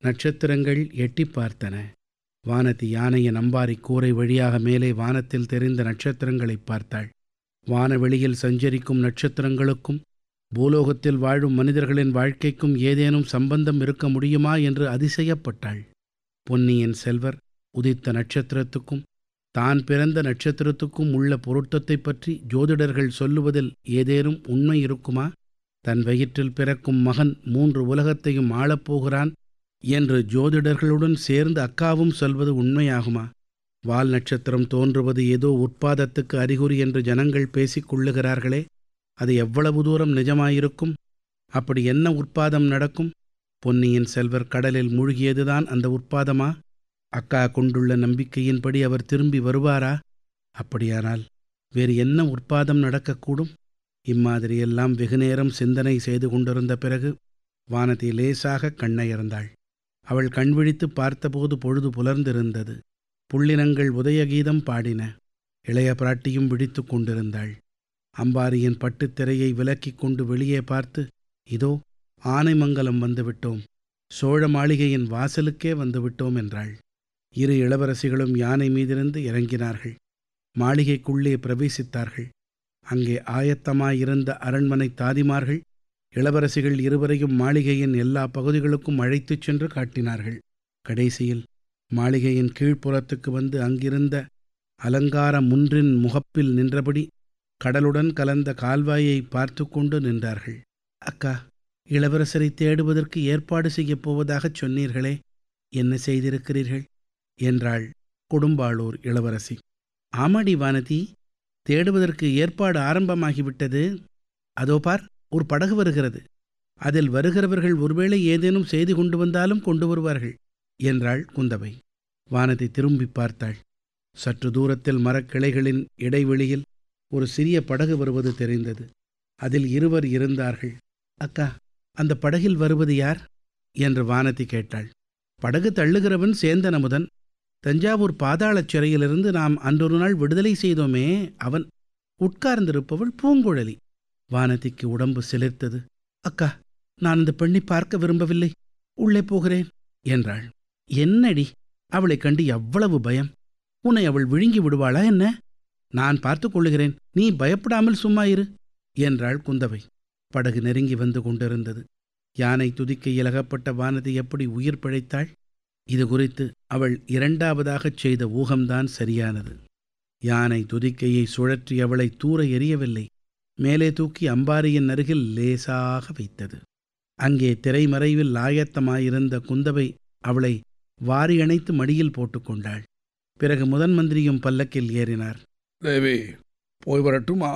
நட்சத்திரங்கள் எட்டி பார்த்தன வானதி யானையின் அம்பாரி கூரை வழியாக மேலே வானத்தில் தெரிந்த நட்சத்திரங்களைப் பார்த்தாள் வானவெளியில் சஞ்சரிக்கும் நட்சத்திரங்களுக்கும் பூலோகத்தில் வாழும் மனிதர்களின் வாழ்க்கைக்கும் ஏதேனும் சம்பந்தம் இருக்க முடியுமா என்று அதிசயப்பட்டாள் பொன்னியின் செல்வர் உதித்த நட்சத்திரத்துக்கும் தான் பிறந்த நட்சத்திரத்துக்கும் உள்ள பொருத்தத்தைப் பற்றி ஜோதிடர்கள் சொல்லுவதில் ஏதேனும் உண்மை இருக்குமா தன் வயிற்றில் பிறக்கும் மகன் மூன்று உலகத்தையும் ஆளப்போகிறான் என்று ஜோதிடர்களுடன் சேர்ந்து அக்காவும் சொல்வது உண்மையாகுமா வால் நட்சத்திரம் தோன்றுவது ஏதோ உற்பாதத்துக்கு அறிகுறி என்று ஜனங்கள் பேசிக் கொள்ளுகிறார்களே அது எவ்வளவு தூரம் நிஜமாயிருக்கும் அப்படி என்ன உற்பாதம் நடக்கும் பொன்னியின் செல்வர் கடலில் மூழ்கியதுதான் அந்த உற்பாதமா அக்கா கொண்டுள்ள நம்பிக்கையின்படி அவர் திரும்பி வருவாரா அப்படியானால் வேறு என்ன உற்பாதம் நடக்கக்கூடும் இம்மாதிரியெல்லாம் வெகுநேரம் சிந்தனை செய்து கொண்டிருந்த பிறகு வானதி லேசாக கண்ணையர்ந்தாள் அவள் கண்விழித்து பார்த்தபோது பொழுது புலர்ந்திருந்தது புள்ளினங்கள் உதயகீதம் பாடின இளைய பிராட்டியும் விழித்து கொண்டிருந்தாள் அம்பாரியின் பட்டுத்திரையை விலக்கிக் கொண்டு வெளியே பார்த்து இதோ ஆனைமங்கலம் வந்துவிட்டோம் சோழ மாளிகையின் வாசலுக்கே வந்துவிட்டோம் என்றாள் இரு இளவரசிகளும் யானை மீதிருந்து இறங்கினார்கள் மாளிகைக்குள்ளே பிரவேசித்தார்கள் அங்கே ஆயத்தமாயிருந்த அரண்மனை தாதிமார்கள் இளவரசிகள் இருவரையும் மாளிகையின் எல்லா பகுதிகளுக்கும் அழைத்துச் சென்று காட்டினார்கள் கடைசியில் மாளிகையின் கீழ்ப்புறத்துக்கு வந்து அங்கிருந்த அலங்கார முன்றின் முகப்பில் நின்றபடி கடலுடன் கலந்த கால்வாயை பார்த்து கொண்டு நின்றார்கள் அக்கா இளவரசரை தேடுவதற்கு ஏற்பாடு செய்யப் போவதாகச் சொன்னீர்களே என்ன செய்திருக்கிறீர்கள் என்றாள் கொடும்பாளூர் இளவரசி ஆமாடி வானதி தேடுவதற்கு ஏற்பாடு ஆரம்பமாகிவிட்டது அதோ பார் ஒரு படகு வருகிறது அதில் வருகிறவர்கள் ஒருவேளை ஏதேனும் செய்தி கொண்டு வந்தாலும் கொண்டு வருவார்கள் என்றாள் குந்தவை வானதி திரும்பி பார்த்தாள் சற்று தூரத்தில் மரக்கிளைகளின் இடைவெளியில் ஒரு சிறிய படகு வருவது தெரிந்தது அதில் இருவர் இருந்தார்கள் அக்கா அந்த படகில் வருவது யார் என்று வானதி கேட்டாள் படகு தள்ளுகிறவன் சேந்தன் அமுதன் தஞ்சாவூர் பாதாளச் சிறையிலிருந்து நாம் அன்றொரு நாள் விடுதலை செய்தோமே அவன் உட்கார்ந்திருப்பவள் பூங்குழலி வானதிக்கு உடம்பு சிலிர்த்தது அக்கா நான் இந்த பெண்ணை பார்க்க விரும்பவில்லை உள்ளே போகிறேன் என்றாள் என்னடி அவளைக் கண்டு எவ்வளவு பயம் உன்னை அவள் விழுங்கி விடுவாளா என்ன நான் பார்த்து கொள்ளுகிறேன் நீ பயப்படாமல் சும்மா இரு என்றாள் குந்தவை படகு நெருங்கி வந்து கொண்டிருந்தது யானை துதிக்கையில் அகப்பட்ட வானதி எப்படி உயிர் பிழைத்தாள் இது குறித்து அவள் இரண்டாவதாகச் செய்த ஊகம்தான் சரியானது யானை துதிக்கையை சுழற்றி அவளை தூர எறியவில்லை மேலே தூக்கி அம்பாரியின் அருகில் லேசாக வைத்தது அங்கே திரைமறைவில் ஆயத்தமாயிருந்த குந்தவை அவளை வாரி அணைத்து மடியில் போட்டுக்கொண்டாள் பிறகு முதன் மந்திரியும் பல்லக்கில் ஏறினார் தேவி போய் வரட்டுமா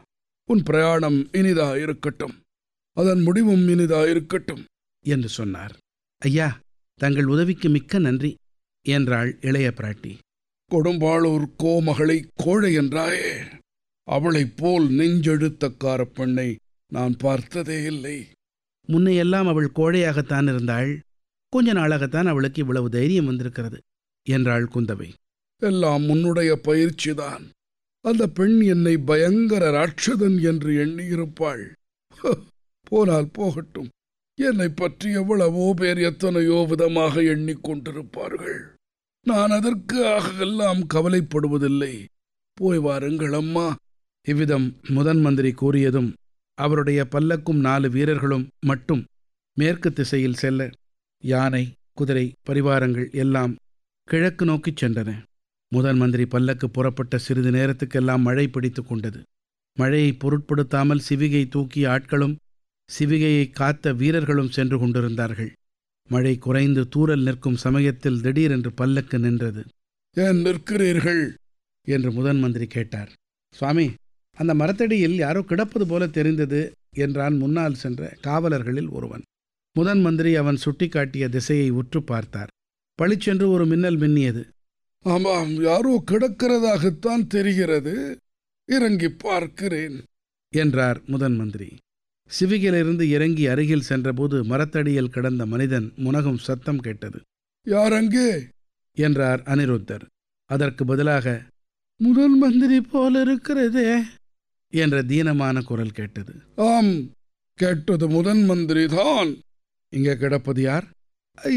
உன் பிரயாணம் இனிதா இருக்கட்டும் அதன் முடிவும் இனிதா இருக்கட்டும் என்று சொன்னார் ஐயா தங்கள் உதவிக்கு மிக்க நன்றி என்றாள் இளைய பிராட்டி கொடும்பாளூர் கோமகளை கோழை என்றாயே அவளைப் போல் நெஞ்செழுத்தக்கார பெண்ணை நான் பார்த்ததே இல்லை முன்னையெல்லாம் அவள் கோழையாகத்தான் இருந்தாள் கொஞ்ச நாளாகத்தான் அவளுக்கு இவ்வளவு தைரியம் வந்திருக்கிறது என்றாள் குந்தவை எல்லாம் உன்னுடைய பயிற்சிதான் அந்த பெண் என்னை பயங்கர ராட்சதன் என்று எண்ணியிருப்பாள் ஹ, போனால் போகட்டும் என்னை பற்றி எவ்வளவோ பேர் எத்தனையோ விதமாக எண்ணிக்கொண்டிருப்பார்கள் நான் அதற்கு எல்லாம் கவலைப்படுவதில்லை போய் வாருங்கள் அம்மா இவ்விதம் முதன் மந்திரி கூறியதும் அவருடைய பல்லக்கும் நாலு வீரர்களும் மட்டும் மேற்கு திசையில் செல்ல யானை குதிரை பரிவாரங்கள் எல்லாம் கிழக்கு நோக்கிச் சென்றன முதன் மந்திரி பல்லக்கு புறப்பட்ட சிறிது நேரத்துக்கெல்லாம் மழை பிடித்து கொண்டது மழையை பொருட்படுத்தாமல் சிவிகை தூக்கிய ஆட்களும் சிவிகையை காத்த வீரர்களும் சென்று கொண்டிருந்தார்கள் மழை குறைந்து தூறல் நிற்கும் சமயத்தில் திடீரென்று பல்லக்கு நின்றது ஏன் நிற்கிறீர்கள் என்று முதன் மந்திரி கேட்டார் சுவாமி அந்த மரத்தடியில் யாரோ கிடப்பது போல தெரிந்தது என்றான் முன்னால் சென்ற காவலர்களில் ஒருவன் முதன் மந்திரி அவன் சுட்டிக்காட்டிய திசையை உற்று பார்த்தார் பளிச்சென்று ஒரு மின்னல் மின்னியது ஆமாம் யாரோ கிடக்கிறதாகத்தான் தெரிகிறது இறங்கி பார்க்கிறேன் என்றார் முதன் மந்திரி சிவிகிலிருந்து இறங்கி அருகில் சென்றபோது மரத்தடியில் கிடந்த மனிதன் முனகும் சத்தம் கேட்டது யார் அங்கே என்றார் அனிருத்தர் அதற்கு பதிலாக முதன் மந்திரி போல இருக்கிறதே என்ற தீனமான குரல் கேட்டது ஆம் கேட்டது முதன் மந்திரி தான் இங்கே கிடப்பது யார்